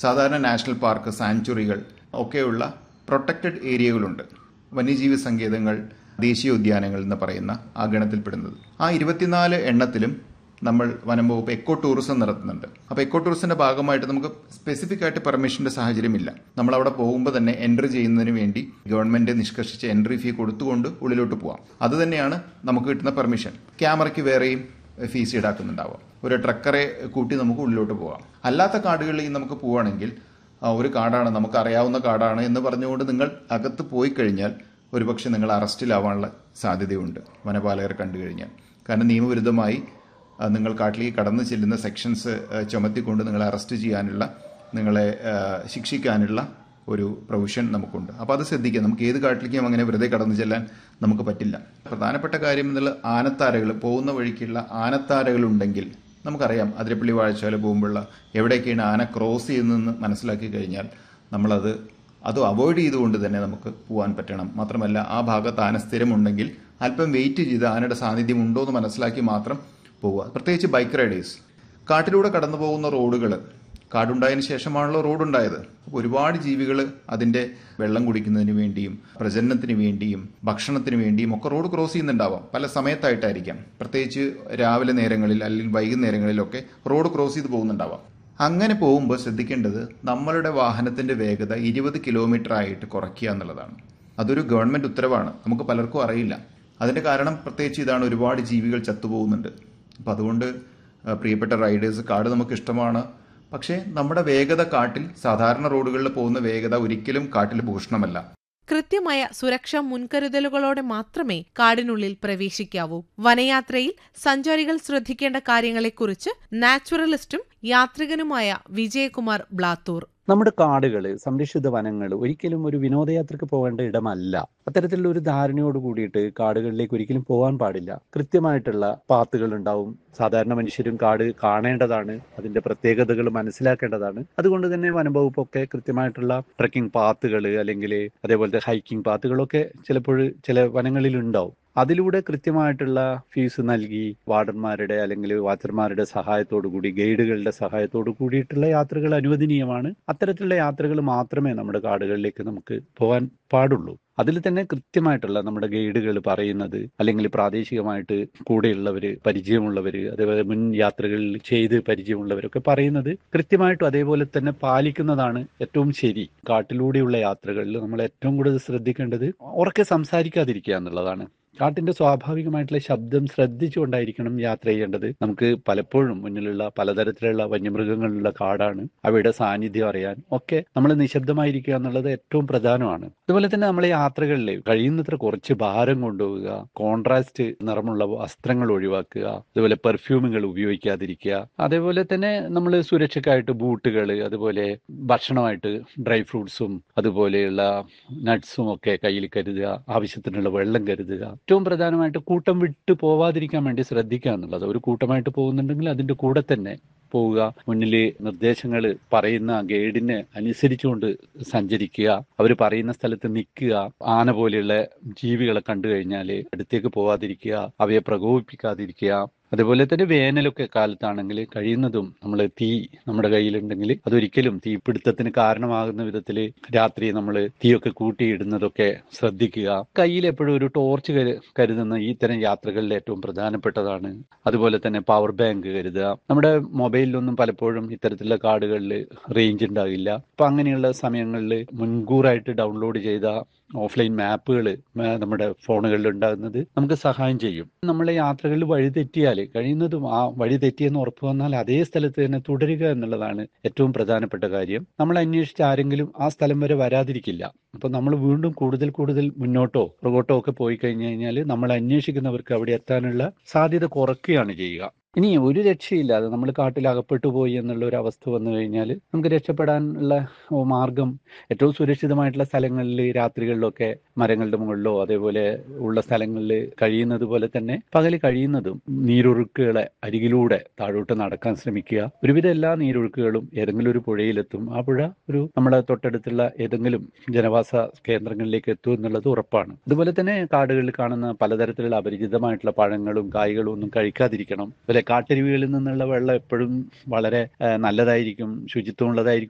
സാധാരണ national park സാങ്ച്വറികൾ ഒക്കെയുള്ള protected ഏരിയകളുണ്ട് വന്യജീവി സങ്കേതങ്ങൾ ദേശീയോദ്യാനങ്ങൾ എന്ന് പറയുന്ന ആ ഗണത്തിൽപ്പെടുന്നത് ആ ഇരുപത്തിനാല് എണ്ണത്തിലും നമ്മൾ വനം വകുപ്പ് എക്കോ ടൂറിസം നടത്തുന്നുണ്ട് അപ്പോൾ എക്കോ ടൂറിസത്തിന്റെ ഭാഗമായിട്ട് നമുക്ക് സ്പെസിഫിക് ആയിട്ട് പെർമിഷന്റെ സാഹചര്യമില്ല നമ്മൾ അവിടെ പോകുമ്പോൾ തന്നെ എൻട്രി ചെയ്യുന്നതിന് വേണ്ടി ഗവൺമെന്റ് നിഷ്കർഷിച്ച എൻട്രി ഫീ കൊടുത്തുകൊണ്ട് ഉള്ളിലോട്ട് പോവാം അത് തന്നെയാണ് നമുക്ക് കിട്ടുന്ന പെർമിഷൻ ക്യാമറയ്ക്ക് വേറെയും ഫീസ് ഈടാക്കുന്നുണ്ടാവാം ഒരു ട്രക്കറെ കൂട്ടി നമുക്ക് ഉള്ളിലോട്ട് പോവാം അല്ലാത്ത കാടുകളിൽ നമുക്ക് പോവുകയാണെങ്കിൽ ആ, ഒരു കാടാണ് നമുക്ക് അറിയാവുന്ന കാടാണ് എന്ന് പറഞ്ഞുകൊണ്ട് നിങ്ങൾ അകത്ത് പോയി കഴിഞ്ഞാൽ ഒരുപക്ഷെ നിങ്ങൾ അറസ്റ്റിലാവാനുള്ള സാധ്യതയുണ്ട് വനപാലകർ കണ്ടു കഴിഞ്ഞാൽ കാരണം നിയമവിരുദ്ധമായി ആ, നിങ്ങൾ കാട്ടിലേക്ക് കടന്നു ചെല്ലുന്ന സെക്ഷൻസ് ആ, ചുമത്തിക്കൊണ്ട് നിങ്ങളെ അറസ്റ്റ് ചെയ്യാനുള്ള നിങ്ങളെ ആ, ശിക്ഷിക്കാനുള്ള ഒരു പ്രൊവിഷൻ നമുക്കുണ്ട് അപ്പോൾ അത് ശ്രദ്ധിക്കുക നമുക്ക് ഏത് കാട്ടിലേക്കും അങ്ങനെ വെറുതെ കടന്നു ചെല്ലാൻ നമുക്ക് പറ്റില്ല പ്രധാനപ്പെട്ട കാര്യം എന്നുള്ള ആനത്താരകൾ പോകുന്ന വഴിക്കുള്ള ആനത്താരകൾ ഉണ്ടെങ്കിൽ നമുക്കറിയാം അതിരപ്പള്ളി വാഴച്ചാല പോകുമ്പോഴുള്ള എവിടേക്കാണ് ആന ക്രോസ് ചെയ്യുന്നതെന്ന് മനസ്സിലാക്കി കഴിഞ്ഞാൽ നമ്മളത് അത് അവോയ്ഡ് ചെയ്തുകൊണ്ട് തന്നെ നമുക്ക് പോകാൻ പറ്റണം മാത്രമല്ല ആ ഭാഗത്ത് ആന സ്ഥിരമുണ്ടെങ്കിൽ അല്പം വെയിറ്റ് ചെയ്ത് ആനയുടെ സാന്നിധ്യം ഉണ്ടോ എന്ന് മനസ്സിലാക്കി മാത്രം പോവുക പ്രത്യേകിച്ച് ബൈക്ക് റൈഡേഴ്സ് കാട്ടിലൂടെ കടന്നു പോകുന്ന റോഡുകൾ കാടുണ്ടായതിനു ശേഷമാണല്ലോ റോഡുണ്ടായത് അപ്പോൾ ഒരുപാട് ജീവികൾ അതിൻ്റെ വെള്ളം കുടിക്കുന്നതിന് വേണ്ടിയും പ്രജനനത്തിന് വേണ്ടിയും ഭക്ഷണത്തിന് വേണ്ടിയും ഒക്കെ റോഡ് ക്രോസ് ചെയ്യുന്നുണ്ടാവാം പല സമയത്തായിട്ടായിരിക്കാം പ്രത്യേകിച്ച് രാവിലെ നേരങ്ങളിൽ അല്ലെങ്കിൽ വൈകുന്നേരങ്ങളിലൊക്കെ റോഡ് ക്രോസ് ചെയ്ത് പോകുന്നുണ്ടാവാം അങ്ങനെ പോകുമ്പോൾ ശ്രദ്ധിക്കേണ്ടത് നമ്മളുടെ വാഹനത്തിന്റെ വേഗത ഇരുപത് കിലോമീറ്റർ ആയിട്ട് കുറയ്ക്കുക എന്നുള്ളതാണ് അതൊരു ഗവൺമെന്റ് ഉത്തരവാണ് നമുക്ക് പലർക്കും അറിയില്ല അതിന്റെ കാരണം പ്രത്യേകിച്ച് ഇതാണ് ഒരുപാട് ജീവികൾ ചത്തുപോകുന്നുണ്ട് അപ്പം അതുകൊണ്ട് ആ, പ്രിയപ്പെട്ട റൈഡേഴ്സ് കാട് നമുക്ക് ഇഷ്ടമാണ് പക്ഷേ നമ്മുടെ വേഗത കാട്ടിൽ സാധാരണ റോഡുകളിൽ പോകുന്ന വേഗത ഒരിക്കലും കാട്ടിൽ ഭൂഷണമല്ല കൃത്യമായ സുരക്ഷാ മുൻകരുതലുകളോടെ മാത്രമേ കാടിനുള്ളിൽ പ്രവേശിക്കാവൂ വനയാത്രയിൽ സഞ്ചാരികൾ ശ്രദ്ധിക്കേണ്ട കാര്യങ്ങളെക്കുറിച്ച് നാച്ചുറലിസ്റ്റും യാത്രികനുമായ വിജയകുമാർ ബ്ലാത്തൂർ നമ്മുടെ കാടുകൾ സംരക്ഷിത വനങ്ങൾ ഒരിക്കലും ഒരു വിനോദയാത്രയ്ക്ക് പോകേണ്ട ഇടമല്ല അത്തരത്തിലുള്ള ഒരു ധാരണയോട് കൂടിയിട്ട് കാടുകളിലേക്ക് ഒരിക്കലും പോകാൻ പാടില്ല കൃത്യമായിട്ടുള്ള പാത്തുകൾ ഉണ്ടാവും സാധാരണ മനുഷ്യരും കാട് കാണേണ്ടതാണ് അതിന്റെ പ്രത്യേകതകൾ മനസ്സിലാക്കേണ്ടതാണ് അതുകൊണ്ട് തന്നെ വനംവകുപ്പൊക്കെ കൃത്യമായിട്ടുള്ള ട്രക്കിംഗ് പാത്തുകൾ അല്ലെങ്കിൽ അതേപോലത്തെ ഹൈക്കിംഗ് പാത്തുകളൊക്കെ ചിലപ്പോൾ ചില വനങ്ങളിൽ ഉണ്ടാവും അതിലൂടെ കൃത്യമായിട്ടുള്ള ഫീസ് നൽകി വാർഡന്മാരുടെ അല്ലെങ്കിൽ വാച്ചർമാരുടെ സഹായത്തോടു കൂടി ഗൈഡുകളുടെ സഹായത്തോടു കൂടിയിട്ടുള്ള യാത്രകൾ അനുവദനീയമാണ് അത്തരത്തിലുള്ള യാത്രകൾ മാത്രമേ നമ്മുടെ കാടുകളിലേക്ക് നമുക്ക് പോകാൻ പാടുള്ളൂ അതിൽ തന്നെ കൃത്യമായിട്ടുള്ള നമ്മുടെ ഗൈഡുകൾ പറയുന്നത് അല്ലെങ്കിൽ പ്രാദേശികമായിട്ട് കൂടെയുള്ളവര് പരിചയമുള്ളവര് അതേപോലെ മുൻ യാത്രകളിൽ ചെയ്ത് പരിചയമുള്ളവരൊക്കെ പറയുന്നത് കൃത്യമായിട്ടും അതേപോലെ തന്നെ പാലിക്കുന്നതാണ് ഏറ്റവും ശരി കാട്ടിലൂടെയുള്ള യാത്രകളിൽ നമ്മൾ ഏറ്റവും കൂടുതൽ ശ്രദ്ധിക്കേണ്ടത് ഉറക്കെ സംസാരിക്കാതിരിക്കുക എന്നുള്ളതാണ് കാട്ടിന്റെ സ്വാഭാവികമായിട്ടുള്ള ശബ്ദം ശ്രദ്ധിച്ചുകൊണ്ടായിരിക്കണം യാത്ര ചെയ്യേണ്ടത് നമുക്ക് പലപ്പോഴും മുന്നിലുള്ള പലതരത്തിലുള്ള വന്യമൃഗങ്ങളുള്ള കാടാണ് അവയുടെ സാന്നിധ്യം അറിയാൻ ഒക്കെ നമ്മൾ നിശബ്ദമായിരിക്കുക എന്നുള്ളത് ഏറ്റവും പ്രധാനമാണ് അതുപോലെ തന്നെ നമ്മളെ യാത്രകളിൽ കഴിയുന്നത്ര കുറച്ച് ഭാരം കൊണ്ടുപോവുക കോൺട്രാസ്റ്റ് നിറമുള്ള വസ്ത്രങ്ങൾ ഒഴിവാക്കുക അതുപോലെ പെർഫ്യൂമുകൾ ഉപയോഗിക്കാതിരിക്കുക അതേപോലെ തന്നെ നമ്മൾ സുരക്ഷയ്ക്കായിട്ട് ബൂട്ടുകൾ അതുപോലെ ഭക്ഷണമായിട്ട് ഡ്രൈ ഫ്രൂട്ട്സും അതുപോലെയുള്ള നട്ട്സും ഒക്കെ കയ്യിൽ കരുതുക ആവശ്യത്തിനുള്ള വെള്ളം കരുതുക ഏറ്റവും പ്രധാനമായിട്ട് കൂട്ടം വിട്ട് പോവാതിരിക്കാൻ വേണ്ടി ശ്രദ്ധിക്കുക എന്നുള്ളത് ഒരു കൂട്ടമായിട്ട് പോകുന്നുണ്ടെങ്കിൽ അതിന്റെ കൂടെ തന്നെ പോവുക മുന്നിൽ നിർദ്ദേശങ്ങൾ പറയുന്ന ഗൈഡിനെ അനുസരിച്ചുകൊണ്ട് സഞ്ചരിക്കുക അവർ പറയുന്ന സ്ഥലത്ത് നിൽക്കുക ആന പോലെയുള്ള ജീവികളെ കണ്ടു കഴിഞ്ഞാൽ അടുത്തേക്ക് പോവാതിരിക്കുക അവയെ പ്രകോപിപ്പിക്കാതിരിക്കുക അതുപോലെ തന്നെ വേനലൊക്കെ കാലത്താണെങ്കിൽ കഴിയുന്നതും നമ്മൾ തീ നമ്മുടെ കയ്യിലുണ്ടെങ്കിൽ അതൊരിക്കലും തീപിടുത്തത്തിന് കാരണമാകുന്ന വിധത്തിൽ രാത്രി നമ്മൾ തീയൊക്കെ കൂട്ടിയിടുന്നതൊക്കെ ശ്രദ്ധിക്കുക കയ്യിൽ എപ്പോഴും ഒരു ടോർച്ച് കരു- കരുതുന്ന ഈ തരം യാത്രകളിൽ ഏറ്റവും പ്രധാനപ്പെട്ടതാണ് അതുപോലെ തന്നെ പവർ ബാങ്ക് കരുതുക നമ്മുടെ മൊബൈലിലൊന്നും പലപ്പോഴും ഇത്തരത്തിലുള്ള കാർഡുകളിൽ റേഞ്ച് ഉണ്ടാകില്ല അപ്പൊ അങ്ങനെയുള്ള സമയങ്ങളിൽ മുൻകൂറായിട്ട് ഡൗൺലോഡ് ചെയ്ത ഓഫ്ലൈൻ മാപ്പുകൾ നമ്മുടെ ഫോണുകളിൽ ഉണ്ടാകുന്നത് നമുക്ക് സഹായം ചെയ്യും നമ്മളെ യാത്രകളിൽ വഴി തെറ്റിയാൽ കഴിയുന്നതും ആ വഴി തെറ്റിയെന്ന് ഉറപ്പ് വന്നാൽ അതേ സ്ഥലത്ത് തന്നെ തുടരുക എന്നുള്ളതാണ് ഏറ്റവും പ്രധാനപ്പെട്ട കാര്യം നമ്മൾ അന്വേഷിച്ച് ആരെങ്കിലും ആ സ്ഥലം വരെ വരാതിരിക്കില്ല അപ്പൊ നമ്മൾ വീണ്ടും കൂടുതൽ കൂടുതൽ മുന്നോട്ടോ പുറകോട്ടോ ഒക്കെ പോയി കഴിഞ്ഞു കഴിഞ്ഞാൽ നമ്മൾ അന്വേഷിക്കുന്നവർക്ക് അവിടെ എത്താനുള്ള സാധ്യത കുറയ്ക്കുകയാണ് ചെയ്യുക ഇനി ഒരു രക്ഷയില്ലാതെ നമ്മൾ കാട്ടിൽ അകപ്പെട്ടു പോയി എന്നുള്ള ഒരു അവസ്ഥ വന്നു കഴിഞ്ഞാൽ നമുക്ക് രക്ഷപ്പെടാനുള്ള ഓ, മാർഗം ഏറ്റവും സുരക്ഷിതമായിട്ടുള്ള സ്ഥലങ്ങളിൽ രാത്രികളിലൊക്കെ മരങ്ങളുടെ മുകളിലോ അതേപോലെ ഉള്ള സ്ഥലങ്ങളിൽ കഴിയുന്നത് പോലെ തന്നെ പകൽ കഴിയുന്നതും നീരൊഴുക്കുകളെ അരികിലൂടെ താഴോട്ട് നടക്കാൻ ശ്രമിക്കുക ഒരുവിധ എല്ലാ നീരൊഴുക്കുകളും ഏതെങ്കിലും ഒരു പുഴയിലെത്തും ആ പുഴ ഒരു നമ്മുടെ തൊട്ടടുത്തുള്ള ഏതെങ്കിലും ജനവാസ കേന്ദ്രങ്ങളിലേക്ക് എത്തും എന്നുള്ളത് ഉറപ്പാണ് അതുപോലെ തന്നെ കാടുകളിൽ കാണുന്ന പലതരത്തിലുള്ള അപരിചിതമായിട്ടുള്ള പഴങ്ങളും കായ്കളും ഒന്നും കഴിക്കാതിരിക്കണം അതുപോലെ കാട്ടരുവികളിൽ നിന്നുള്ള വെള്ളം എപ്പോഴും വളരെ ആ, നല്ലതായിരിക്കും ശുചിത്വമുള്ളതായിരിക്കും